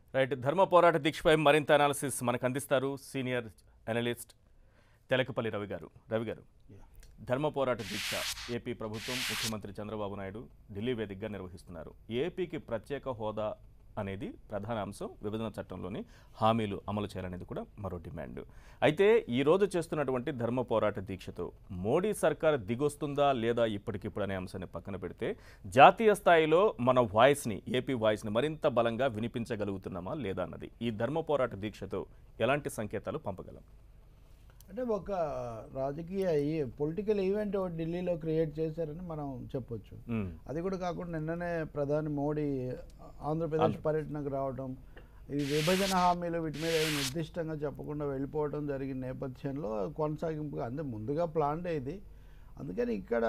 Right ధర్మ పోరాట దీక్షపై మరింత అనాలిసిస్ మనకు అందిస్తారు సీనియర్ అనలిస్ట్ తెలకపల్లి రవి గారు రవి గారు ధర్మ పోరాట దీక్ష ఏపీ ప్రభుత్వం ముఖ్యమంత్రి చంద్రబాబు నాయుడు ఢిల్లీ వేదికగా నిర్వహిస్తున్నారు ఏపీకి ప్రత్యేక హోదా అనేది ప్రధాన అంశం విభజన చట్టంలోని హామీలు అమలు చేయాలనేది కూడా మరో డిమాండ్ అయితే ఈ రోజు చేస్తున్నటువంటి ధర్మ పోరాట దీక్షతో మోడీ సర్కార్ దిగొస్తుందా లేదా ఇప్పటికిప్పుడు అనే అంశాన్ని పక్కన పెడితే జాతీయ స్థాయిలో మన వాయిస్ని ఏపీ వాయిస్ని మరింత బలంగా వినిపించగలుగుతున్నామా లేదా అన్నది ఈ ధర్మ పోరాట దీక్షతో ఎలాంటి సంకేతాలు పంపగలం అంటే ఒక రాజకీయ పొలిటికల్ ఈవెంట్ ఒకటి ఢిల్లీలో క్రియేట్ చేశారని మనం చెప్పొచ్చు మ్మ్. అది కూడా కాకుండా నిన్ననే ప్రధాని మోడీ ఆంధ్రప్రదేశ్ పర్యటనకు రావడం ఈ విభజన హామీలు వీటి మీద ఏమి నిర్దిష్టంగా చెప్పకుండా వెళ్ళిపోవడం జరిగిన నేపథ్యంలో కొనసాగింపుగా అంటే ముందుగా ప్లాన్డే ఇది అందుకని ఇక్కడ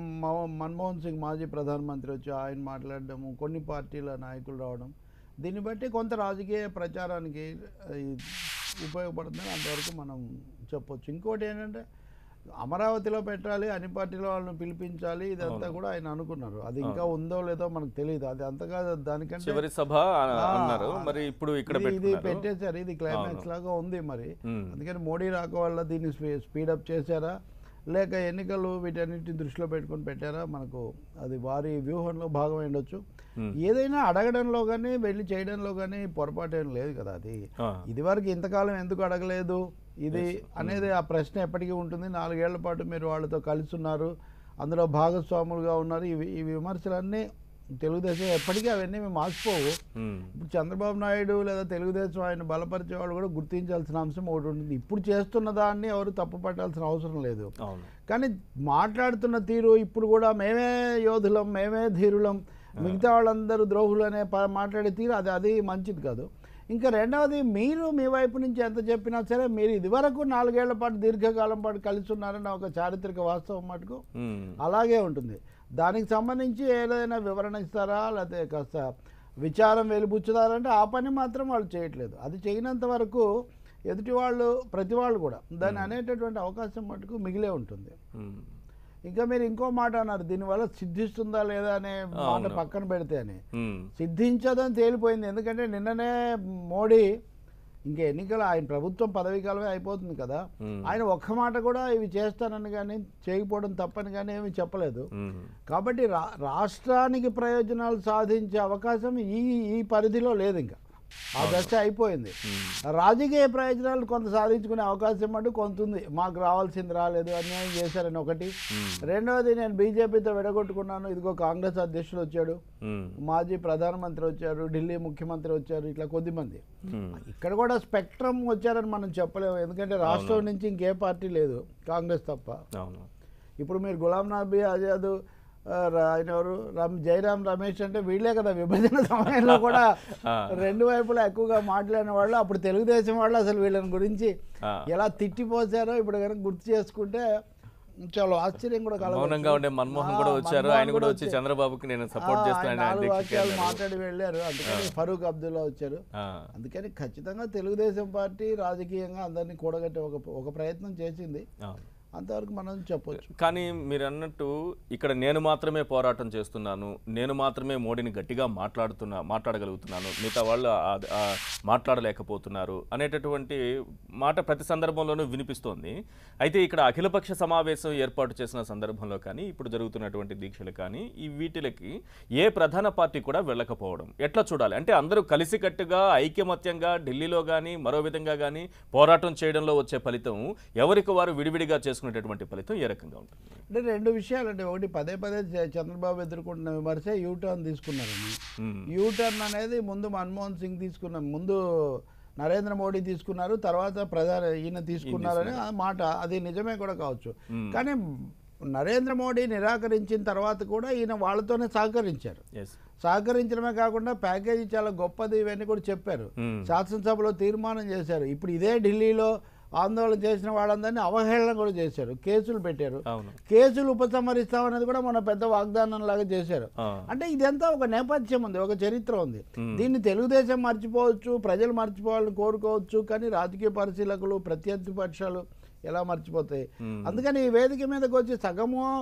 మ- మన్మోహన్ సింగ్ మాజీ ప్రధానమంత్రి వచ్చి ఆయన మాట్లాడడము కొన్ని పార్టీల నాయకులు రావడం దీన్ని బట్టి కొంత రాజకీయ ప్రచారానికి ఆ, ఈ ఉపయోగపడుతుందని అంతవరకు మనం చెప్పొచ్చు ఇంకోటి ఏంటంటే అమరావతిలో పెట్టాలి అన్ని పార్టీల వాళ్ళని పిలిపించాలి ఇదంతా కూడా ఆయన అనుకున్నారు అది ఇంకా ఉందో లేదో మనకు తెలియదు అది అంతగా దానికంటే చివరి సభ అ- అన్నారు మరి ఇప్పుడు ఇక్కడ ఇది- ఇది పెట్టుకున్నారు పెట్టేశారు ఇది క్లైమాక్స్ లాగా ఉంది మరి మ్మ్. అందుకని మోడీ రాక వల్ల దీన్ని స్పీ- స్పీడప్ చేశారా లేక ఎన్నికలు వీటన్నిటిని దృష్టిలో పెట్టుకొని పెట్టారా మనకు అది వారి వ్యూహంలో భాగం ఉండొచ్చు మ్మ్. ఏదైనా అడగడంలో కానీ వెళ్ళి చేయడంలో కానీ పొరపాటు ఏం లేదు కదా అది ఆ. ఇదివరకు ఇంతకాలం ఎందుకు అడగలేదు ఇది అనేది ఆ ప్రశ్న ఎప్పటికీ ఉంటుంది నాలుగేళ్ల పాటు మీరు వాళ్ళతో కలిసి ఉన్నారు అందులో భాగస్వాములుగా ఉన్నారు ఇవి ఈ విమర్శలన్నీ తెలుగుదేశం ఎప్పటికీ అవన్నీ మేము మార్చిపోవు మ్మ్. ఇప్పుడు చంద్రబాబు నాయుడు లేదా తెలుగుదేశం ఆయన బలపరిచే వాళ్ళు కూడా గుర్తించాల్సిన అంశం ఒకటి ఉంటుంది ఇప్పుడు చేస్తున్న దాన్ని ఎవరు తప్పు పట్టాల్సిన అవసరం లేదు అవును కానీ మాట్లాడుతున్న తీరు ఇప్పుడు కూడా మేమే యోధులం మేమే ధీరులం మిగతా వాళ్ళందరూ ద్రోహులు అనే ప- మాట్లాడే తీరు అది అది మంచిది కాదు ఇంకా రెండవది మీరు మీ వైపు నుంచి ఎంత చెప్పినా సరే మీరు ఇదివరకు నాలుగేళ్ల పాటు దీర్ఘకాలం పాటు కలిసి ఉన్నారన్న ఒక చారిత్రక వాస్తవం మటుకు మ్మ్. అలాగే ఉంటుంది దానికి సంబంధించి ఏదైనా వివరణ ఇస్తారా లేకపోతే కాస్త విచారం వెలిబుచ్చుతారంటే ఆ పని మాత్రం వాళ్ళు చేయట్లేదు అది చేయనంత వరకు ఎదుటి వాళ్ళు ప్రతి వాళ్ళు కూడా దాన్ని అనేటటువంటి అవకాశం మటుకు మిగిలే ఉంటుంది మ్మ్. ఇంకా మీరు ఇంకో మాట అన్నారు దీనివల్ల సిద్ధిస్తుందా లేదా అనే మాట అవును. పక్కన పెడితే అని మ్మ్. సిద్ధించదని తేలిపోయింది ఎందుకంటే నిన్ననే మోడీ ఇంకా ఎన్నికలు ఆయన ప్రభుత్వం పదవీ కాలమే అయిపోతుంది కదా మ్మ్. ఆయన ఒక్క మాట కూడా ఇవి చేస్తానని కానీ చేయకపోవడం తప్పని కానీ ఏమీ చెప్పలేదు మ్మ్. కాబట్టి రా రాష్ట్రానికి ప్రయోజనాలు సాధించే అవకాశం ఈ ఈ పరిధిలో లేదు ఇంకా ఆ దశ అయిపోయింది రాజకీయ ప్రయోజనాలు కొంత సాధించుకునే అవకాశం అంటూ కొంత ఉంది మాకు రావాల్సింది రాలేదు అన్యాయం చేశారని ఒకటి రెండవది నేను బీజేపీతో విడగొట్టుకున్నాను ఇదిగో కాంగ్రెస్ అధ్యక్షుడు వచ్చాడు మ్మ్. మాజీ ప్రధానమంత్రి వచ్చారు ఢిల్లీ ముఖ్యమంత్రి వచ్చారు ఇట్లా కొద్దిమంది మ్మ్. ఇక్కడ కూడా స్పెక్ట్రమ్ వచ్చారని మనం చెప్పలేము ఎందుకంటే రాష్ట్రం నుంచి ఇంకే పార్టీ లేదు కాంగ్రెస్ తప్ప అవును ఇప్పుడు మీరు గులాం నబీ ఆజాద్ ఆ, రా- ఆయన ఎవరు రమ్ జయరాం రమేష్ అంటే వీళ్ళే కదా విభజన సమయంలో కూడా ఆ. రెండు వైపులా ఎక్కువగా మాట్లాడిన వాళ్ళు అప్పుడు తెలుగుదేశం వాళ్ళు అసలు వీళ్ళని గురించి ఆ. ఎలా తిట్టిపోసారో ఇప్పుడు కనుక గుర్తు చేసుకుంటే చాలా ఆశ్చర్యం కూడా కలగవచ్చు. మౌనంగా ఉండే మన్మోహన్ కూడా ఆ, వచ్చారు మన్మోహన్ ఆయన కూడా వచ్చి వచ్చారు. చంద్రబాబుకి నేను సపోర్ట్ ఆ, ఆయన చేస్తానని ఆయన నాలుగు దీక్షకి వాక్యాలు వెళ్ళారు. మాట్లాడి వెళ్ళారు అందుకని ఫరూక్ అబ్దుల్లా వచ్చారు ఆ. అందుకని ఖచ్చితంగా తెలుగుదేశం పార్టీ రాజకీయంగా అందరినీ కూడగట్టే ఒక ఒక ప్రయత్నం చేసింది అవును. అంతవరకు మనం చెప్పొచ్చు కానీ మీరు అన్నట్టు ఇక్కడ నేను మాత్రమే పోరాటం చేస్తున్నాను నేను మాత్రమే మోడీని గట్టిగా మాట్లాడుతున్నా మాట్లాడగలుగుతున్నాను మిగతా వాళ్ళు ఆ- ఆ మాట్లాడలేకపోతున్నారు అనేటటువంటి మాట ప్రతి సందర్భంలోనూ వినిపిస్తోంది అయితే ఇక్కడ అఖిలపక్ష సమావేశం ఏర్పాటు చేసిన సందర్భంలో కానీ ఇప్పుడు జరుగుతున్నటువంటి దీక్షలు కానీ ఈ వీటిలకి ఏ ప్రధాన పార్టీ కూడా వెళ్ళకపోవడం ఎట్లా చూడాలి అంటే అందరూ కలిసికట్టుగా ఐకమత్యంగా ఢిల్లీలో కానీ మరో విధంగా కానీ పోరాటం చేయడంలో వచ్చే ఫలితం ఎవరికి వారు విడివిడిగా చేసుకునేటటువంటి ఫలితం ఏ రకంగా ఉంటుంది అంటే రెండు విషయాలు అంటే ఒకటి పదే పదే చ- చంద్రబాబు ఎదుర్కొంటున్న విమర్శ యూటర్న్ తీసుకున్నారని మ్మ్. యూటర్న్ అనేది ముందు మన్మోహన్ సింగ్ తీసుకున్న ముందు నరేంద్ర మోడీ తీసుకున్నారు తర్వాత ప్రధాని ఈయన తీసుకున్నారని ఆ మాట అది నిజమే కూడా కావచ్చు మ్మ్. కానీ నరేంద్ర మోడీ నిరాకరించిన తర్వాత కూడా ఈయన వాళ్ళతోనే సహకరించారు ఎస్ సహకరించడమే కాకుండా ప్యాకేజీ చాలా గొప్పది ఇవన్నీ కూడా చెప్పారు మ్మ్. శాసనసభలో తీర్మానం చేశారు ఇప్పుడు ఇదే ఢిల్లీలో ఆందోళన చేసిన వాళ్ళందరినీ అవహేళన కూడా చేశారు కేసులు పెట్టారు అవును కేసులు ఉపసంహరిస్తామనేది కూడా మన పెద్ద వాగ్దానం లాగా చేశారు ఆ. అంటే ఇదంతా ఒక నేపథ్యం ఉంది ఒక చరిత్ర ఉంది మ్మ్. దీన్ని తెలుగుదేశం మర్చిపోవచ్చు ప్రజలు మర్చిపోవాలని కోరుకోవచ్చు కానీ రాజకీయ పరిశీలకులు ప్రత్యర్థి పక్షాలు ఎలా మర్చిపోతాయి మ్మ్. అందుకని ఈ వేదిక మీదకి వచ్చి సగము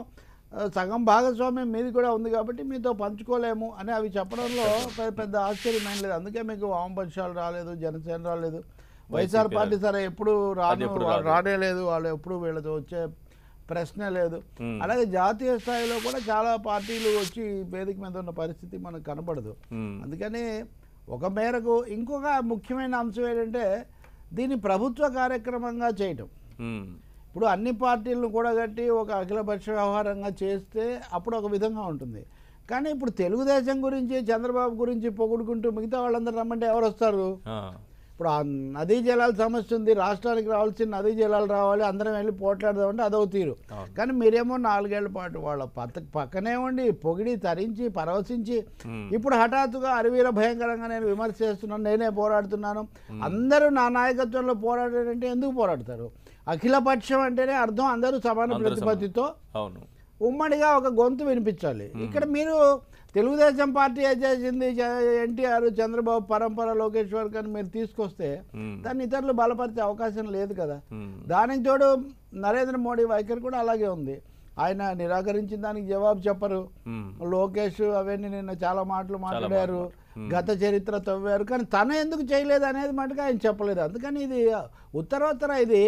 ఆ, సగం భాగస్వామ్యం మీది కూడా ఉంది కాబట్టి మీతో పంచుకోలేము అని అవి చెప్పడంలో పెద్ద పెద్ద ఆశ్చర్యం ఏం లేదు అందుకే మీకు వామపక్షాలు రాలేదు జనసేన రాలేదు వైఎస్ఆర్ పార్టీ సరే ఎప్పుడు రాను ఎప్పుడు వాళ్ళు రానే లేదు వాళ్ళు ఎప్పుడు వీళ్ళతో వచ్చే ప్రశ్నే లేదు మ్మ్. అలాగే జాతీయ స్థాయిలో కూడా చాలా పార్టీలు వచ్చి వేదిక మీద ఉన్న పరిస్థితి మనకు కనపడదు మ్మ్. అందుకని ఒక మేరకు ఇంకొక ముఖ్యమైన అంశం ఏంటంటే దీన్ని ప్రభుత్వ కార్యక్రమంగా చేయటం మ్మ్. ఇప్పుడు అన్ని పార్టీలను కూడగట్టి ఒక అఖిలపక్ష వ్యవహారంగా చేస్తే అప్పుడు ఒక విధంగా ఉంటుంది కానీ ఇప్పుడు తెలుగుదేశం గురించి చంద్రబాబు గురించి పొగుడుకుంటూ మిగతా వాళ్ళందరూ రమ్మంటే ఎవరు వస్తారు ఆ. ఇప్పుడు ఆ నదీ జలాల సమస్య ఉంది రాష్ట్రానికి రావాల్సిన నదీ జలాలు రావాలి అందరం వెళ్ళి పోట్లాడదామంటే అదొక తీరు అవును. కానీ మీరేమో నాలుగేళ్ల పాటు వాళ్ళ పక్క పక్కనే ఉండి పొగిడి తరించి పరవశించి మ్మ్. ఇప్పుడు హఠాత్తుగా అరవీర భయంకరంగా నేను విమర్శ చేస్తున్నాను నేనే పోరాడుతున్నాను అందరూ నా నాయకత్వంలో పోరాడారంటే ఎందుకు పోరాడతారు అఖిలపక్షం అంటేనే అర్థం అందరూ సమాన అందరూ సమానం. ప్రతిపత్తితో అవును ఉమ్మడిగా ఒక గొంతు వినిపించాలి ఇక్కడ మీరు తెలుగుదేశం పార్టీ ఏ చేసింది ఎన్టీఆర్ చంద్రబాబు పరంపర లోకేశ్వర్ కానీ మీరు తీసుకొస్తే మ్మ్. దాన్ని ఇతరులు బలపరిచే అవకాశం లేదు కదా మ్మ్. దానికి తోడు నరేంద్ర మోడీ వైఖరి కూడా అలాగే ఉంది ఆయన నిరాకరించిన దానికి జవాబు చెప్పరు మ్మ్. లోకేష్ అవన్నీ నిన్న చాలా మాటలు మాట్లాడారు మాట్లాడారు. గత చరిత్ర తవ్వారు కానీ తన ఎందుకు చేయలేదు అనేది మటుకు ఆయన చెప్పలేదు అందుకని ఇది ఉత్తరోత్తర ఇది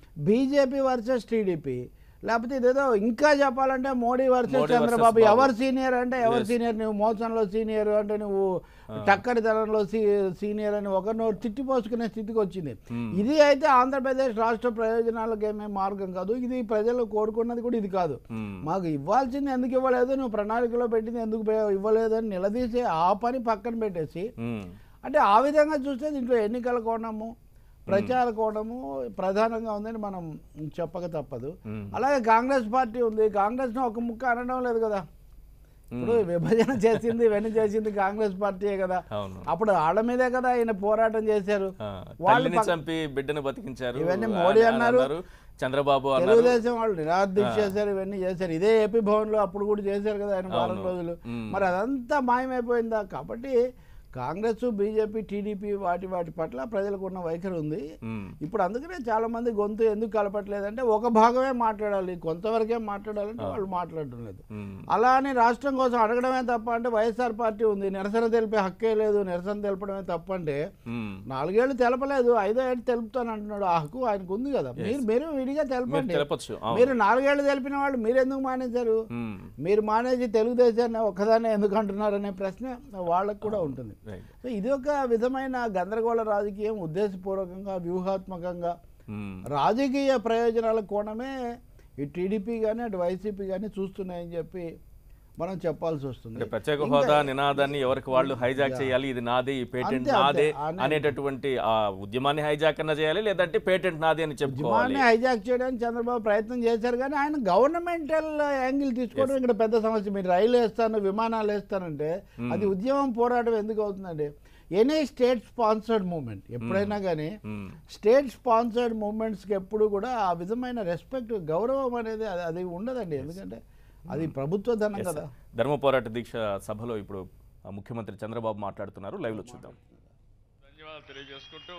బీజేపీ వర్సెస్ టీడీపీ లేకపోతే ఇదేదో ఇంకా చెప్పాలంటే మోడీ వర్సెస్ మోడీ versus చంద్రబాబు బాబు. ఎవరు సీనియర్ అంటే ఎవరు Yes. సీనియర్ నువ్వు మోసంలో సీనియర్ అంటే నువ్వు టక్కరితనంలో సీ సీనియర్ అని ఒకరినొకరు తిట్టిపోసుకునే స్థితికి వచ్చింది Hmm. ఇది అయితే ఆంధ్రప్రదేశ్ రాష్ట్ర ప్రయోజనాలకు ఏమీ మార్గం కాదు ఇది ప్రజలు కోరుకున్నది కూడా ఇది కాదు మ్మ్. మాకు ఇవ్వాల్సింది ఎందుకు ఇవ్వలేదు నువ్వు ప్రణాళికలో పెట్టింది ఎందుకు పే- ఇవ్వలేదు అని నిలదీసి ఆ పని పక్కన పెట్టేసి మ్మ్. అంటే ఆ విధంగా చూస్తే దీంట్లో ఎన్నికల కోణము ప్రచార కోణము ప్రధానంగా ఉందని మనం చెప్పక తప్పదు మ్మ్. అలాగే కాంగ్రెస్ పార్టీ ఉంది కాంగ్రెస్ను ఒక ముక్క అనడం లేదు కదా ఇప్పుడు విభజన చేసింది ఇవన్నీ చేసింది కాంగ్రెస్ పార్టీయే కదా అవును అప్పుడు వాళ్ళ మీదే కదా ఆయన పోరాటం చేశారు ఆ, వాళ్ళు తల్లిని పక్క- చంపి బిడ్డను బతికించారు ఇవన్నీ అని- మోడీ అని అన్నారు. చంద్రబాబు అన్నారు తెలుగుదేశం వాళ్ళు నిరాదీక్ష చేశారు ఇవన్నీ చేశారు ఇదే ఏపీ భవన్ లో అప్పుడు కూడా చేశారు కదా ఆయన వారం అవును. రోజులు మ్మ్. మరి అదంతా మాయమైపోయిందా కాబట్టి కాంగ్రెస్ బీజేపీ టీడీపీ వాటి వాటి పట్ల ప్రజలకు ఉన్న వైఖరి ఉంది మ్మ్. ఇప్పుడు అందుకనే చాలా మంది గొంతు ఎందుకు కలపట్లేదంటే ఒక భాగమే మాట్లాడాలి కొంతవరకే మాట్లాడాలంటే వాళ్ళు మాట్లాడటం లేదు మ్మ్. అలా అని రాష్ట్రం కోసం అడగడమే తప్ప అంటే వైఎస్ఆర్ పార్టీ ఉంది నిరసన తెలిపే హక్కే లేదు నిరసన తెలపడమే తప్ప అంటే మ్మ్. నాలుగేళ్లు తెలపలేదు ఐదో ఏళ్ళు తెలుపుతాను అంటున్నాడు ఆ హక్కు ఆయనకు ఉంది కదా మీరు మీరు విడిగా మీరు తెలపండి తెలపచ్చు అవును. మీరు నాలుగేళ్లు తెలిపిన వాళ్ళు మీరు ఎందుకు మానేశారు మ్మ్. మీరు మానేసి తెలుగుదేశాన్ని ఒక్కదాన్ని ఎందుకు అంటున్నారనే ప్రశ్న వాళ్ళకు కూడా ఉంటుంది రైట్ సో ఇది ఒక విధమైన గందరగోళ రాజకీయం ఉద్దేశపూర్వకంగా వ్యూహాత్మకంగా మ్మ్. రాజకీయ ప్రయోజనాల కోణమే ఈ టీడీపీ కానీ అటు వైసీపీ కానీ చూస్తున్నాయని చెప్పి మనం చెప్పాల్సి వస్తుంది అంటే ప్రత్యేక ఇంకా- హోదా నినాదాన్ని ఎవరికి వాళ్ళు హైజాక్ చేయాలి ఇది నాదే ఈ పేటెంట్ అంతే, అంతే. నాదే అనే- అనేటటువంటి ఆ ఉద్యమాన్ని హైజాక్ అన్న చేయాలి లేదంటే పేటెంట్ నాదే అని చెప్పుకోవాలి ఉద్యమాన్ని హైజాక్ చేయడానికి చంద్రబాబు ప్రయత్నం చేశారు కానీ ఆయన గవర్నమెంటల్ యాంగిల్ తీసుకోవడం ఇక్కడ పెద్ద సమస్య మీరు రైలు వేస్తాను విమానాలు వేస్తానంటే అది ఉద్యమం పోరాటం ఎందుకు అవుతుందండి ఎనీ స్టేట్ స్పాన్సర్డ్ మూమెంట్ ఎప్పుడైనా కానీ మ్మ్. స్టేట్ స్పాన్సర్డ్ మూమెంట్స్కి ఎప్పుడు కూడా ఆ విధమైన రెస్పెక్ట్ గౌరవం అనేది అది అది ఉండదండి ఎందుకంటే అది ప్రభుత్వ ధనం కదా ధర్మ పోరాట దీక్ష సభలో ఇప్పుడు ఆ, ముఖ్యమంత్రి చంద్రబాబు మాట్లాడుతున్నారు లైవ్ లో చూద్దాం ధన్యవాదాలు తెలియజేసుకుంటూ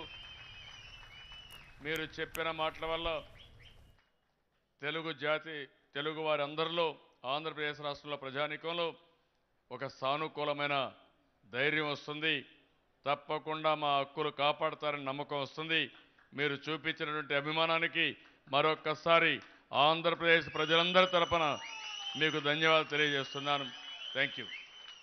మీరు చెప్పిన మాటల వల్ల తెలుగు జాతి తెలుగు వారి అందరిలో ఆంధ్రప్రదేశ్ రాష్ట్రంలో ప్రజానీకంలో ఒక సానుకూలమైన ధైర్యం వస్తుంది తప్పకుండా మా హక్కులు కాపాడతారని నమ్మకం వస్తుంది మీరు చూపించినటువంటి అభిమానానికి మరొక్కసారి ఆంధ్రప్రదేశ్ ప్రజలందరి తరపున మీకు ధన్యవాదాలు తెలియజేస్తున్నాను థ్యాంక్ యూ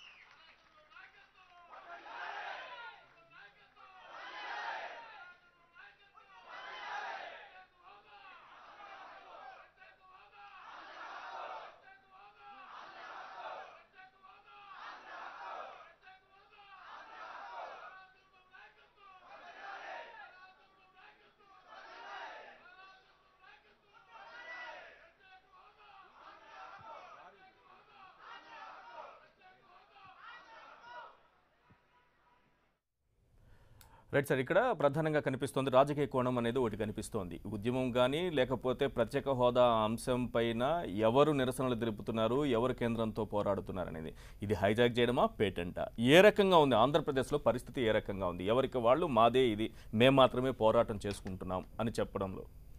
రైట్ సార్ ఇక్కడ ప్రధానంగా కనిపిస్తోంది రాజకీయ కోణం అనేది ఒకటి కనిపిస్తోంది ఉద్యమం కానీ లేకపోతే ప్రత్యేక హోదా అంశం పైన ఎవరు నిరసనలు తెలుపుతున్నారు ఎవరు కేంద్రంతో పోరాడుతున్నారు అనేది ఇది హైజాక్ చేయడమా పేటెంటా ఏ రకంగా ఉంది ఆంధ్రప్రదేశ్లో పరిస్థితి ఏ రకంగా ఉంది ఎవరికి వాళ్ళు మాదే ఇది మేము మాత్రమే పోరాటం చేసుకుంటున్నాం అని చెప్పడంలో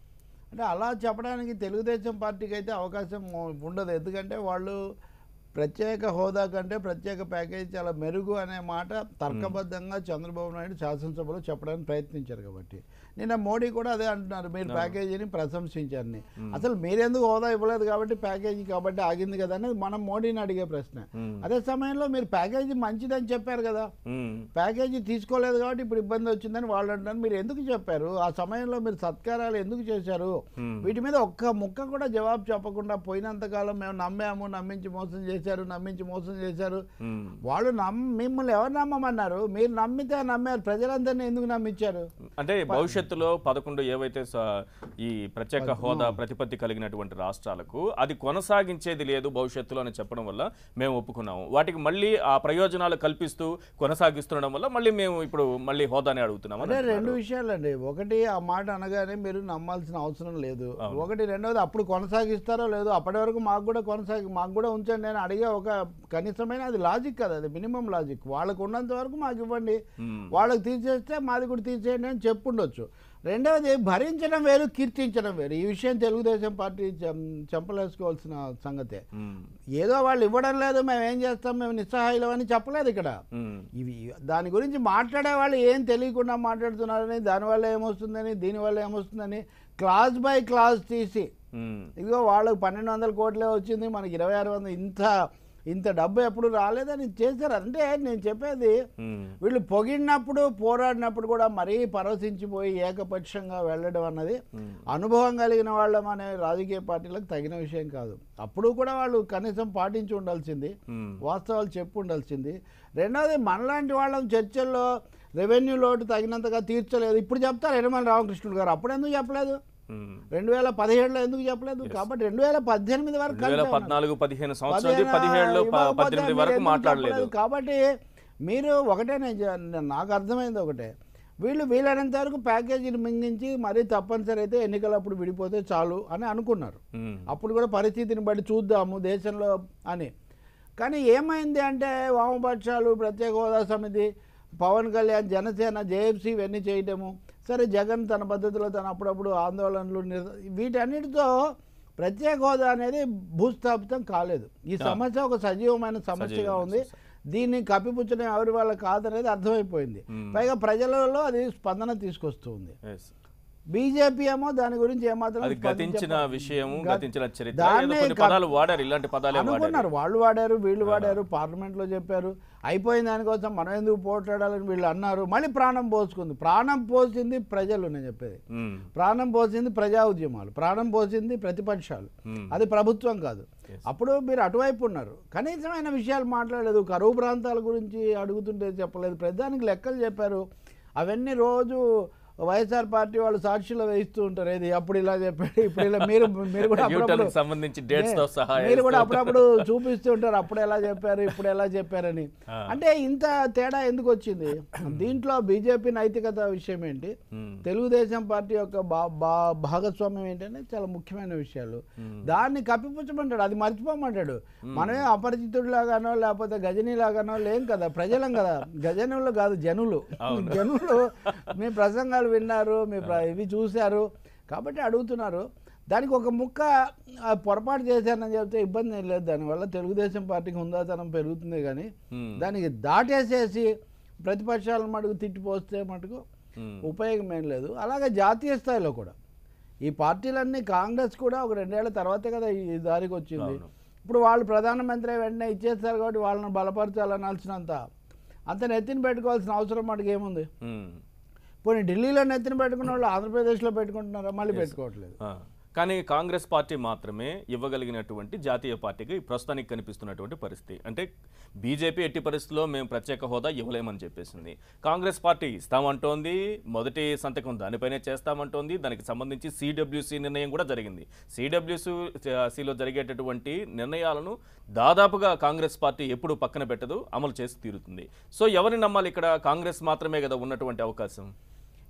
అంటే అలా చెప్పడానికి తెలుగుదేశం పార్టీకి అయితే అవకాశం ఉండదు ఎందుకంటే వాళ్ళు ప్రత్యేక హోదా కంటే ప్రత్యేక ప్యాకేజీ చాలా మెరుగు అనే మాట తర్కబద్ధంగా చంద్రబాబు నాయుడు శాసనసభలో చెప్పడానికి ప్రయత్నించారు కాబట్టి నిన్న మోడీ కూడా అదే అంటున్నారు మీరు ప్యాకేజీని ప్రశంసించారని అసలు మీరెందుకు హోదా ఇవ్వలేదు కాబట్టి ప్యాకేజీ కాబట్టి ఆగింది కదా అనేది మనం మోడీని అడిగే ప్రశ్న మ్మ్. అదే సమయంలో మీరు ప్యాకేజీ మంచిదని చెప్పారు కదా మ్మ్. ప్యాకేజీ తీసుకోలేదు కాబట్టి ఇప్పుడు ఇబ్బంది వచ్చిందని వాళ్ళు అంటారు మీరు ఎందుకు చెప్పారు ఆ సమయంలో మీరు సత్కారాలు ఎందుకు చేశారు మ్మ్. వీటి మీద ఒక్క ముక్క కూడా జవాబు చెప్పకుండా పోయినంతకాలం మేము నమ్మాము నమ్మించి మోసం చేశారు నమ్మించి మోసం చేశారు మ్మ్. వాళ్ళు నమ్ మిమ్మల్ని ఎవరు నమ్మమన్నారు మీరు నమ్మితే నమ్మారు ప్రజలందరినీ ఎందుకు నమ్మించారు అంటే భవిష్యత్తులో పదకొండు ఏవైతే స- ఈ ప్రత్యేక హోదా ప్రతిపత్తి కలిగినటువంటి రాష్ట్రాలకు అది కొనసాగించేది లేదు భవిష్యత్తులో అని చెప్పడం వల్ల మేము ఒప్పుకున్నాము వాటికి మళ్ళీ ఆ ప్రయోజనాలు కల్పిస్తూ కొనసాగిస్తుండడం వల్ల మళ్ళీ మేము ఇప్పుడు మళ్ళీ హోదాని అడుగుతున్నాము అని అంటే రెండు అంటున్నారు. విషయాలండి ఒకటి ఆ మాట అనగానే మీరు నమ్మాల్సిన అవసరం లేదు అవును. ఒకటి రెండవది అప్పుడు కొనసాగిస్తారో లేదో అప్పటి వరకు మాకు కూడా కొనసాగి మాకు కూడా ఉంచండి నేను అడిగే ఒక కనీసమైన అది లాజిక్ కదా అది మినిమం లాజిక్ వాళ్ళకు ఉన్నంత వరకు మాకు ఇవ్వండి మ్మ్. వాళ్ళకి తీసేస్తే మాది కూడా తీసేయండి అని చెప్పుండొచ్చు రెండవది భరించడం వేరు కీర్తించడం వేరు ఈ విషయం తెలుగుదేశం పార్టీ చెం- చెంపలేసుకోవాల్సిన సంగతే మ్మ్. ఏదో వాళ్ళు ఇవ్వడం లేదు మేము ఏం చేస్తాం మేము నిస్సహాయులం అని చెప్పలేదు ఇక్కడ మ్మ్. ఇవి దాని గురించి మాట్లాడే వాళ్ళు ఏం తెలియకుండా మాట్లాడుతున్నారని దానివల్ల ఏమొస్తుందని దీనివల్ల ఏమొస్తుందని క్లాస్ బై క్లాస్ తీసి మ్మ్. ఇదిగో వాళ్ళకి పన్నెండు వందల కోట్లే వచ్చింది మనకి ఇరవై ఆరు వందలు ఇంత ఇంత డబ్బు ఎప్పుడు రాలేదని చేశారు అంటే నేను చెప్పేది మ్మ్. వీళ్ళు పొగిడినప్పుడు పోరాడినప్పుడు కూడా మరీ పరవశించిపోయి ఏకపక్షంగా వెళ్ళడం అన్నది మ్మ్. అనుభవం కలిగిన వాళ్ళం అనే రాజకీయ పార్టీలకు తగిన విషయం కాదు అప్పుడు కూడా వాళ్ళు కనీసం పాటించి ఉండాల్సింది మ్మ్. వాస్తవాలు చెప్పు ఉండాల్సింది రెండవది మనలాంటి వాళ్ళం చర్చల్లో రెవెన్యూ లోటు తగినంతగా తీర్చలేదు ఇప్పుడు చెప్తారు యనమల రామకృష్ణుడు గారు అప్పుడు ఎందుకు చెప్పలేదు మ్మ్. రెండు వేల పదిహేడులో ఎందుకు చెప్పలేదు కాబట్టి రెండు వేల పద్దెనిమిది వరకు రెండు వేల కలిసే ఉన్నారు. పద్నాలుగు పదిహేను సంవత్సరం పదిహేను పదిహేడులో ప- ఇవ్వకపోతే పద్దెనిమిది మీరు వరకు ఎందుకు మాట్లాడలేదు చెప్పలేదు? కాబట్టి మీరు ఒకటే నేను చె- నాకు అర్థమైంది ఒకటే వీళ్ళు వీలైనంత వరకు ప్యాకేజీని మింగించి మరీ తప్పనిసరి అయితే ఎన్నికలప్పుడు విడిపోతే చాలు అని అనుకున్నారు మ్మ్. అప్పుడు కూడా పరిస్థితిని బట్టి చూద్దాము దేశంలో అని కానీ ఏమైంది అంటే వామపక్షాలు ప్రత్యేక హోదా సమితి పవన్ కళ్యాణ్ జనసేన జేఎఫ్సీ ఇవన్నీ చేయటము సరే జగన్ తన పద్ధతిలో తన అప్పుడప్పుడు ఆందోళనలు నిర- వీటన్నిటితో ప్రత్యేక హోదా అనేది భూస్థాపితం కాలేదు ఈ సమస్య ఒక సజీవమైన సమస్యగా సజీవమైన ఉంది దీన్ని కప్పిపుచ్చడం ఎవరి వల్ల కాదనేది అర్థమైపోయింది మ్మ్. పైగా ప్రజలలో అది స్పందన తీసుకొస్తుంది Yes. బీజేపీ ఏమో దాని గురించి ఏమాత్రం అది గతించిన స్పందించ- విషయము గ- గతించిన చరిత్ర ఏదో దాన్నే కొన్ని క- పదాలు వాడారు ఇలాంటి పదాలే వాడారు అనుకున్నారు వాళ్ళు వాడారు వీళ్ళు వాడారు పార్లమెంట్లో చెప్పారు అయిపోయిన దానికోసం మనం ఎందుకు పోట్లాడాలని వీళ్ళు అన్నారు మళ్ళీ ప్రాణం పోసుకుంది ప్రాణం పోసింది ప్రజలు నేను చెప్పేది మ్మ్. ప్రాణం పోసింది ప్రజా ఉద్యమాలు ప్రాణం పోసింది ప్రతిపక్షాలు మ్మ్. అది ప్రభుత్వం కాదు Yes. అప్పుడు మీరు అటువైపు ఉన్నారు కనీసమైన విషయాలు మాట్లాడలేదు కరువు ప్రాంతాల గురించి అడుగుతుంటే చెప్పలేదు ప్రధానికి లెక్కలు చెప్పారు అవన్నీ రోజు వైఎస్ఆర్ పార్టీ వాళ్ళు సాక్షిలో వేయిస్తూ ఉంటారు ఏది అప్పుడు ఇలా చెప్పాడు ఇప్పుడు ఇలా మీరు మీరు కూడా యూటర్న్ అప్పుడప్పుడు సంబంధించి డేట్స్ తో సహా మీరు కూడా వేస్తూ అప్పుడప్పుడు చూపిస్తూ ఉంటారు అప్పుడు ఎలా చెప్పారు ఇప్పుడు ఎలా చెప్పారని ఆ. అంటే ఇంత తేడా ఎందుకు వచ్చింది దీంట్లో బీజేపీ నైతికత విషయం ఏంటి మ్మ్. తెలుగుదేశం పార్టీ యొక్క బా బా- భాగస్వామ్యం ఏంటంటే చాలా ముఖ్యమైన విషయాలు దాన్ని కప్పిపుచ్చమంటాడు అది మర్చిపోమంటాడు మనమే అపరిచితుడిలాగానో లేకపోతే గజనీ లాగానో లేం కదా ప్రజలం కదా గజనులు కాదు జనులు జనులు మీ ప్రసంగాలు విన్నారు మీ ప్ర- ఇవి చూశారు కాబట్టి అడుగుతున్నారు దానికి ఒక ముక్క ఆ, పొరపాటు చేశానని చెప్తే ఇబ్బంది ఏం లేదు దానివల్ల తెలుగుదేశం పార్టీకి హుందాతనం పెరుగుతుంది కానీ మ్మ్. దానికి దాటేసేసి ప్రతిపక్షాలను మటుకు తిట్టిపోస్తే మటుకు మ్మ్. ఉపయోగం ఏం లేదు అలాగే జాతీయ స్థాయిలో కూడా ఈ పార్టీలన్నీ కాంగ్రెస్ కూడా ఒక రెండేళ్ల తర్వాతే కదా ఈ దారికి వచ్చింది అవును. ఇప్పుడు వాళ్ళు ప్రధానమంత్రి వెంటనే ఇచ్చేస్తారు కాబట్టి వాళ్ళని బలపరచాలనాల్సినంత అంత నెత్తిన పెట్టుకోవాల్సిన అవసరం మనకి ఏముంది మ్మ్. పోనీ ఢిల్లీలో నెత్తిన పెట్టుకున్న వాళ్ళు ఆంధ్రప్రదేశ్లో పెట్టుకుంటున్నారా మళ్ళీ పెట్టుకోవట్లేదు ఆ. కానీ కాంగ్రెస్ పార్టీ మాత్రమే ఇవ్వగలిగినటువంటి జాతీయ పార్టీకి ప్రస్తుతానికి కనిపిస్తున్నటువంటి పరిస్థితి అంటే బీజేపీ ఎట్టి పరిస్థితుల్లో మేము ప్రత్యేక హోదా ఇవ్వలేమని చెప్పేసింది కాంగ్రెస్ పార్టీ ఇస్తామంటోంది మొదటి సంతకం దానిపైనే చేస్తామంటోంది దానికి సంబంధించి సిడబ్ల్యూసి నిర్ణయం కూడా జరిగింది సిడబ్ల్యూసిలో జరిగేటటువంటి నిర్ణయాలను దాదాపుగా కాంగ్రెస్ పార్టీ ఎప్పుడు పక్కన పెట్టదు అమలు చేసి తీరుతుంది సో ఎవరిని నమ్మాలి ఇక్కడ కాంగ్రెస్ మాత్రమే కదా ఉన్నటువంటి అవకాశం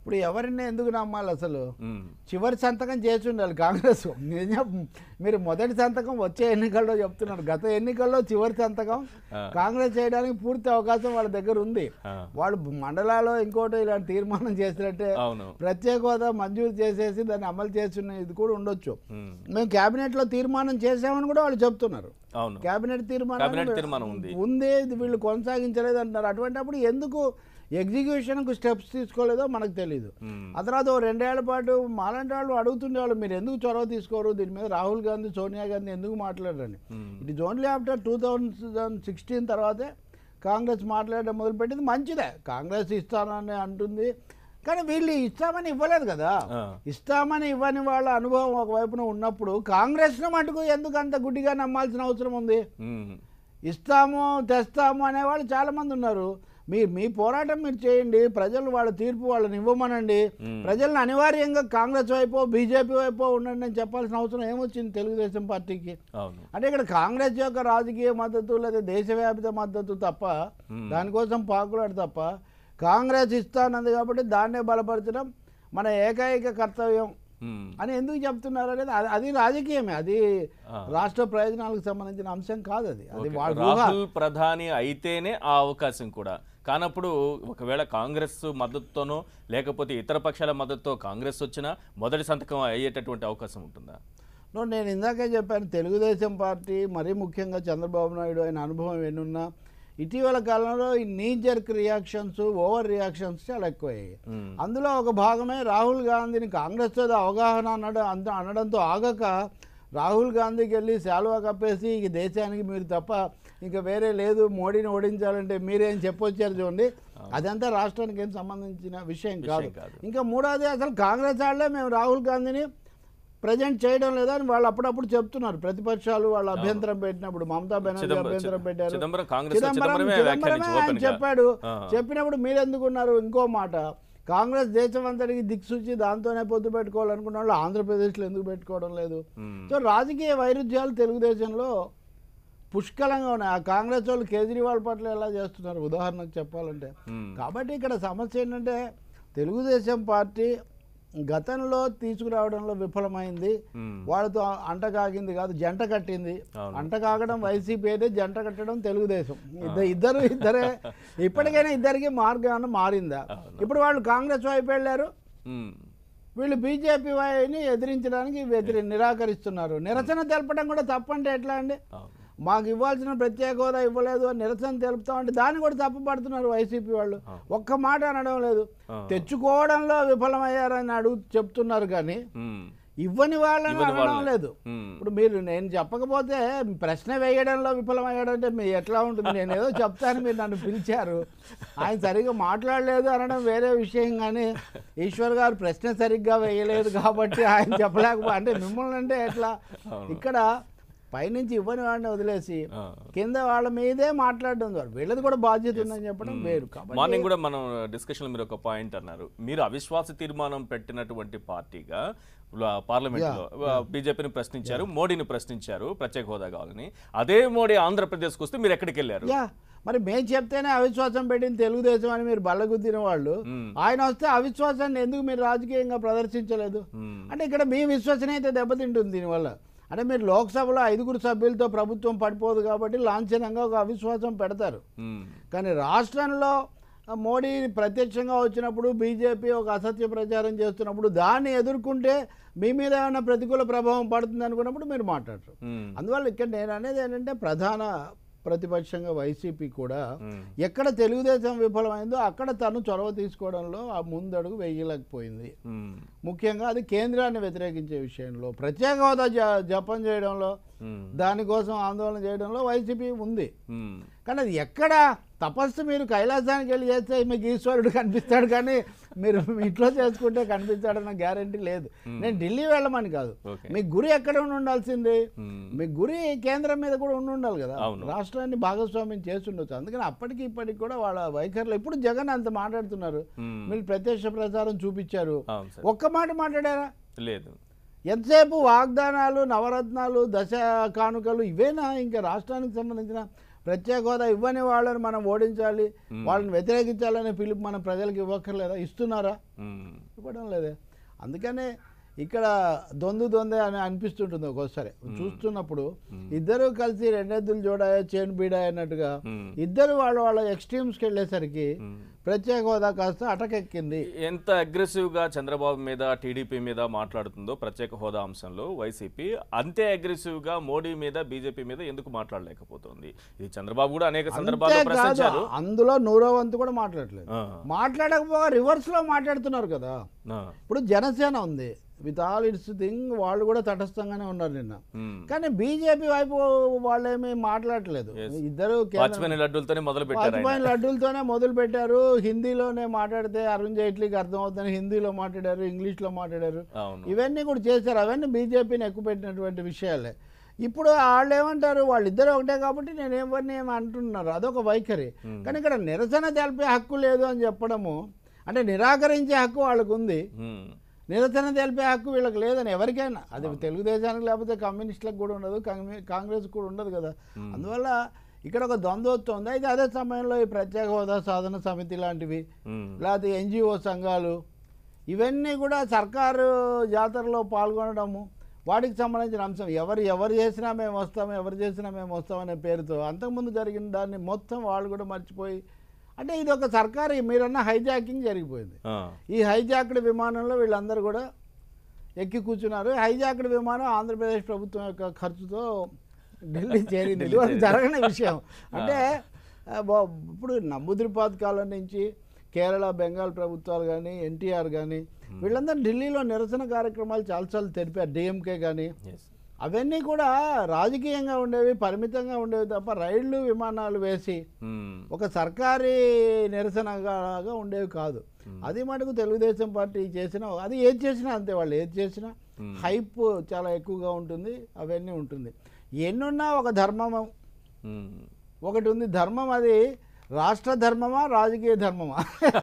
ఇప్పుడు ఎవరిని ఎందుకు నమ్మాలి అసలు ఉమ్, చివరి సంతకం చేసి ఉండాలి కాంగ్రెస్ నిజం మీరు మొదటి సంతకం వచ్చే ఎన్నికల్లో చెప్తున్నారు గత ఎన్నికల్లో చివరి సంతకం ఆ. కాంగ్రెస్ చేయడానికి పూర్తి అవకాశం వాళ్ళ దగ్గర ఉంది ఆ, వాళ్ళు మండలాల్లో ఇంకోటి ఇలాంటి తీర్మానం చేసినట్టే అవును ప్రత్యేక హోదా మంజూరు చేసేసి దాన్ని అమలు చేస్తున్న ఇది కూడా ఉండొచ్చు ఉమ్, మేము కేబినెట్లో తీర్మానం చేసామని కూడా వాళ్ళు చెప్తున్నారు అవును కేబినెట్ తీర్మానం కేబినెట్ తీర్మానం ఉంది. ఉంది ఇది వీళ్ళు కొనసాగించలేదు అంటున్నారు అటువంటిప్పుడు ఎందుకు ఎగ్జిక్యూషన్కు స్టెప్స్ తీసుకోలేదో మనకు తెలియదు ఉమ్, ఆ తర్వాత ఓ రెండేళ్ల పాటు మాలాంటి వాళ్ళు అడుగుతుండేవాళ్ళు మీరు ఎందుకు చొరవ తీసుకోరు దీని మీద రాహుల్ గాంధీ సోనియా గాంధీ ఎందుకు మాట్లాడరని um, it is only after two thousand sixteen తర్వాతే కాంగ్రెస్ మాట్లాడడం మొదలుపెట్టింది మంచిదే కాంగ్రెస్ ఇస్తానని అంటుంది కానీ వీళ్ళు ఇస్తామని ఇవ్వలేదు కదా ఆ, ఇస్తామని ఇవ్వని వాళ్ళ అనుభవం ఒకవైపున ఉన్నప్పుడు కాంగ్రెస్ను మటుకు ఎందుకు అంత గుడ్డిగా నమ్మాల్సిన అవసరం ఉంది ఉమ్, ఇస్తాము తెస్తాము అనేవాళ్ళు చాలామంది ఉన్నారు మీ మీ పోరాటం మీరు చేయండి ప్రజలు వాళ్ళ తీర్పు వాళ్ళని ఇవ్వమనండి మ్మ్. ప్రజలను అనివార్యంగా కాంగ్రెస్ వైపో బీజేపీ వైపో ఉండండి అని చెప్పాల్సిన అవసరం ఏమొచ్చింది తెలుగుదేశం పార్టీకి అవును అంటే ఇక్కడ కాంగ్రెస్ యొక్క రాజకీయ మద్దతు లేదా దేశవ్యాప్త మద్దతు తప్ప మ్మ్. దానికోసం పాకులాడు తప్ప కాంగ్రెస్ ఇస్తానంది కాబట్టి దాన్నే బలపరచడం మన ఏకైక కర్తవ్యం ఉమ్, అని ఎందుకు చెప్తున్నారు అనేది అది- అది రాజకీయమే అది ఆ. రాష్ట్ర ప్రయోజనాలకు సంబంధించిన అంశం కాదు అది అది ఓకే. వాళ్ళ ఊహ. రాహుల్ ప్రధాని అయితేనే ఆ అవకాశం కూడా కానప్పుడు ఒకవేళ కాంగ్రెస్ మద్దతుతోనో లేకపోతే ఇతర పక్షాల మద్దతుతో కాంగ్రెస్ వచ్చినా మొదటి సంతకం అయ్యేటటువంటి అవకాశం ఉంటుందా నో, నేను ఇందాకే చెప్పాను తెలుగుదేశం పార్టీ మరీ ముఖ్యంగా చంద్రబాబు నాయుడు ఆయన అనుభవం ఎన్నున్నా ఇటీవల కాలంలో ఈ నీ జర్క్ రియాక్షన్స్ ఓవర్ రియాక్షన్స్ చాలా ఎక్కువయ్యాయి ఉమ్, అందులో ఒక భాగమే రాహుల్ గాంధీని కాంగ్రెస్ మీద అవగాహన అనడం అంత అనడంతో ఆగక రాహుల్ గాంధీకి వెళ్ళి శాలువా కప్పేసి ఇక దేశానికి మీరు తప్ప ఇంకా వేరే లేదు మోడీని ఓడించాలంటే మీరేం చెప్పొచ్చారు చూడండి అదంతా రాష్ట్రానికి ఏం సంబంధించిన విషయం కాదు విషయం కాదు. ఇంకా మూడోది అసలు కాంగ్రెస్ వాళ్ళే మేము రాహుల్ గాంధీని ప్రజెంట్ చేయడం లేదని వాళ్ళు అప్పుడప్పుడు చెప్తున్నారు ప్రతిపక్షాలు వాళ్ళు అభ్యంతరం పెట్టినప్పుడు మమతా బెనర్జీ చిదంబరం- అభ్యంతరం పెట్టారు చిదంబరం కాంగ్రెస్ చిదంబరం చిదంబరమే చిదంబరమే వ్యాఖ్యానించి ఆయన ఓపెన్గా. చెప్పాడు ఆ. చెప్పినప్పుడు మీరు ఎందుకున్నారు ఇంకో మాట కాంగ్రెస్ దేశం అంతటికి దిక్సూచి దాంతోనే పొత్తు పెట్టుకోవాలనుకున్న వాళ్ళు ఆంధ్రప్రదేశ్లో ఎందుకు పెట్టుకోవడం లేదు ఉమ్, సో రాజకీయ వైరుధ్యాలు తెలుగుదేశంలో పుష్కలంగా ఉన్నాయి ఆ కాంగ్రెస్ వాళ్ళు కేజ్రీవాల్ పట్ల ఎలా చేస్తున్నారు ఉదాహరణకు చెప్పాలంటే ఉమ్, కాబట్టి ఇక్కడ సమస్య ఏంటంటే తెలుగుదేశం పార్టీ గతంలో తీసుకురావడంలో విఫలమైంది ఉమ్, వాళ్ళతో అంట కాగింది కాదు జంట కట్టింది అవును. అంట కాగడం వైసీపీ అయితే జంట కట్టడం తెలుగుదేశం ఇద్దరు ఇద్దరు ఇద్దరే ఇప్పటికైనా ఇద్దరికి మార్గాన్ని మారిందా అవును. ఇప్పుడు వాళ్ళు కాంగ్రెస్ వైపు వెళ్ళారు ఉమ్, వీళ్ళు బీజేపీ వారిని ఎదిరించడానికి వ్యతిరే నిరాకరిస్తున్నారు నిరసన తెలపడం కూడా తప్పంటే ఎట్లా అండి అవును మాకు ఇవ్వాల్సిన ప్రత్యేక హోదా ఇవ్వలేదు అని నిరసన తెలుపుతామంటే దాన్ని కూడా తప్పుపడుతున్నారు వైసీపీ వాళ్ళు ఒక్క మాట అనడం లేదు ఆ. తెచ్చుకోవడంలో విఫలమయ్యారని అడుగు చెప్తున్నారు కానీ ఉమ్, ఇవ్వని వాళ్ళని ఇవ్వని అనడం వాళ్ళని. లేదు ఉమ్, ఇప్పుడు మీరు నేను చెప్పకపోతే ప్రశ్న వేయడంలో విఫలమయ్యాడంటే మీ ఎట్లా ఉంటుంది నేను ఏదో చెప్తాను మీరు నన్ను పిలిచారు ఆయన సరిగ్గా మాట్లాడలేదు అనడం వేరే విషయం కానీ ఈశ్వర్ గారు ప్రశ్న సరిగ్గా వేయలేదు కాబట్టి ఆయన చెప్పలేకపో అంటే మిమ్మల్ని అంటే ఎట్లా అవును. ఇక్కడ పైనుంచి ఇవ్వని వాడిని వదిలేసి ఆ. కింద వాళ్ళ మీదే మాట్లాడడం ద్వారా వీళ్ళది కూడా బాధ్యత ఉందని చెప్పడం వేరు కాబట్టి మార్నింగ్ కూడా మనం డిస్కషన్ మీరు ఒక పాయింట్ అన్నారు మీరు అవిశ్వాస తీర్మానం పెట్టినటువంటి పార్టీగా పార్లమెంట్ లో బీజేపీని ప్రశ్నించారు మోడీని ప్రశ్నించారు ప్రత్యేక హోదా కావాలని అదే మోడీ ఆంధ్రప్రదేశ్కి వస్తే మీరు ఎక్కడికి వెళ్ళారు యా మరి మేము చెప్తేనే అవిశ్వాసం పెట్టింది తెలుగుదేశం అని మీరు బల్లగుద్దిన వాళ్ళు మ్మ్. ఆయన వస్తే అవిశ్వాసాన్ని ఎందుకు మీరు రాజకీయంగా ప్రదర్శించలేదు మ్మ్. అంటే ఇక్కడ మీ విశ్వసనీయత దెబ్బతింటుంది దీనివల్ల అంటే మీరు లోక్సభలో ఐదుగురు సభ్యులతో ప్రభుత్వం పడిపోదు కాబట్టి లాంఛనంగా ఒక అవిశ్వాసం పెడతారు మ్మ్. కానీ రాష్ట్రంలో ఆ, మోడీ ప్రత్యక్షంగా వచ్చినప్పుడు బీజేపీ ఒక అసత్య ప్రచారం చేస్తున్నప్పుడు దాన్ని ఎదుర్కొంటే మీ మీద ఏమైనా ప్రతికూల ప్రభావం పడుతుంది అనుకున్నప్పుడు మీరు మాట్లాడరు మ్మ్. అందువల్ల ఇక్కడ నేను అనేది ఏంటంటే ప్రధాన ప్రతిపక్షంగా వైసీపీ కూడా మ్మ్. ఎక్కడ తెలుగుదేశం విఫలమైందో అక్కడ తను చొరవ తీసుకోవడంలో ఆ ముందడుగు వేయలేకపోయింది మ్మ్. ముఖ్యంగా అది కేంద్రాన్ని వ్యతిరేకించే విషయంలో ప్రత్యేక హోదా జ- జపం చేయడంలో మ్మ్. దానికోసం ఆందోళన చేయడంలో వైసీపీ ఉంది మ్మ్. కానీ అది ఎక్కడ తపస్సు మీరు కైలాసానికి వెళ్ళి చేస్తే మీకు ఈశ్వరుడు కనిపిస్తాడు కానీ మీరు మీ ఇంట్లో చేసుకుంటే కనిపిస్తాడన్న గ్యారంటీ లేదు నేను ఢిల్లీ వెళ్ళమని కాదు ఓకే మీ గురి ఎక్కడ ఉండి ఉండాల్సింది మ్మ్. మీ గురి కేంద్రం మీద కూడా ఉండి ఉండాలి కదా అవును. రాష్ట్రాన్ని భాగస్వామ్యం చేస్తుండొచ్చు అందుకని అప్పటికి ఇప్పటికి కూడా వాళ్ళ వైఖరిలో ఇప్పుడు జగన్ అంత మాట్లాడుతున్నారు మ్మ్. మీరు ప్రత్యక్ష ప్రచారం చూపించారు అవును సార్ ఒక్క మాట మాట్లాడారా లేదు ఎంతసేపు వాగ్దానాలు నవరత్నాలు దశ కానుకలు ఇవేనా ఇంకా రాష్ట్రానికి సంబంధించిన ప్రత్యేక హోదా ఇవ్వని వాళ్ళని మనం ఓడించాలి వాళ్ళని వ్యతిరేకించాలనే పిలుపు మనం ప్రజలకు ఇవ్వక్కర్లేదా ఇస్తున్నారా మ్మ్. ఇవ్వడం లేదే అందుకనే ఇక్కడ దొందు దొందే అని అనిపిస్తుంటుంది ఒక్కోసారి చూస్తున్నప్పుడు ఇద్దరు కలిసి రెండెద్దులు జోడాయ చేను బీడాయ అన్నట్టుగా మ్మ్. ఇద్దరు వాళ్ళ వాళ్ళ ఎక్స్ట్రీమ్స్కి వెళ్ళేసరికి ప్రత్యేక హోదా కాస్త అటకెక్కింది ఎంత అగ్రెసివ్గా చంద్రబాబు మీద టీడీపీ మీద మాట్లాడుతుందో ప్రత్యేక హోదా అంశంలో వైసీపీ అంతే అగ్రెసివ్గా మోడీ మీద బీజేపీ మీద ఎందుకు మాట్లాడలేకపోతుంది ఇది చంద్రబాబు కూడా అనేక సందర్భాల్లో అంతేకాదు, ప్రశ్నించారు అందులో నూరో వంతు కూడా మాట్లాడలేదు ఆ, మాట్లాడకపోగా రివర్స్లో మాట్లాడుతున్నారు కదా ఆ, ఇప్పుడు జనసేన ఉంది విత్ ఆల్ ఇట్స్ థింగ్ వాళ్ళు కూడా తటస్థంగానే ఉన్నారు నిన్న మ్మ్. కానీ బీజేపీ వైపు వాళ్ళేమీ మాట్లాడలేదు ఇద్దరు కేంద్ర- వాచ్మెన్ లడ్డూలతోనే మొదలు పెట్టారు ఆయన. వాజ్పేయి లడ్డూలతోనే మొదలు పెట్టారు హిందీలోనే మాట్లాడితే అరుణ్ జైట్లీకి అర్థమవుతుంది హిందీలో మాట్లాడారు ఇంగ్లీష్లో మాట్లాడారు అవును ఇవన్నీ కూడా చేశారు అవన్నీ బీజేపీని ఎక్కువ పెట్టినటువంటి విషయాలే ఇప్పుడు వాళ్ళు ఏమంటారు వాళ్ళిద్దరు ఒకటే కాబట్టి నేను ఎవరిని ఏమి అంటున్నారు అదొక వైఖరి కానీ ఇక్కడ నిరసన తెలిపే హక్కు లేదు అని చెప్పడము అంటే నిరాకరించే హక్కు వాళ్ళకు ఉంది మ్మ్. నిరసన తెలిపే హక్కు వీళ్ళకి లేదని ఎవరికైనా అది తెలుగుదేశానికి లేకపోతే కమ్యూనిస్టులకు కూడా ఉండదు కాంగ్రె- కాంగ్రెస్ కూడా ఉండదు కదా అందువల్ల ఇక్కడ ఒక ద్వంద్వత్వం ఉంది అయితే అదే సమయంలో ఈ ప్రత్యేక హోదా సాధన సమితి లాంటివి మ్మ్. లేకపోతే ఎన్జిఓ సంఘాలు ఇవన్నీ కూడా సర్కారు జాతరలో పాల్గొనడము వాటికి సంబంధించిన అంశం ఎవరు ఎవరు చేసినా మేము వస్తాం ఎవరు చేసినా మేము వస్తాం అనే పేరుతో అంతకుముందు జరిగిన దాన్ని మొత్తం వాళ్ళు కూడా మర్చిపోయి అంటే ఇది ఒక సర్కారు మీరన్న హైజాకింగ్ జరిగిపోయింది ఆ, ఈ హైజాక్డ్ విమానంలో వీళ్ళందరూ కూడా ఎక్కి కూర్చున్నారు హైజాక్డ్ విమానం ఆంధ్రప్రదేశ్ ప్రభుత్వం యొక్క ఖర్చుతో ఢిల్లీ చేరింది ఇది వరకు జరగని విషయం అంటే ఆ, బా- ఇప్పుడు నమ్ముద్రిపాద్ కాలం నుంచి కేరళ బెంగాల్ ప్రభుత్వాలు కానీ ఎన్టీఆర్ కానీ వీళ్ళందరూ ఢిల్లీలో నిరసన కార్యక్రమాలు చాలాసార్లు తెలిపారు డిఎంకే కానీ yes. అవన్నీ కూడా రాజకీయంగా ఉండేవి పరిమితంగా ఉండేవి తప్ప రైళ్లు విమానాలు వేసి మ్మ్. ఒక సర్కారీ నిరసనగా ఉండేవి కాదు అది మటుకు తెలుగుదేశం పార్టీ చేసిన అది ఏది చేసినా అంతే వాళ్ళు ఏది చేసినా హైప్ చాలా ఎక్కువగా ఉంటుంది అవన్నీ ఉంటుంది ఎన్నున్నా ఒక ధర్మం మ్మ్. ఒకటి ఉంది ధర్మం అది రాష్ట్ర ధర్మమా రాజకీయ ధర్మమా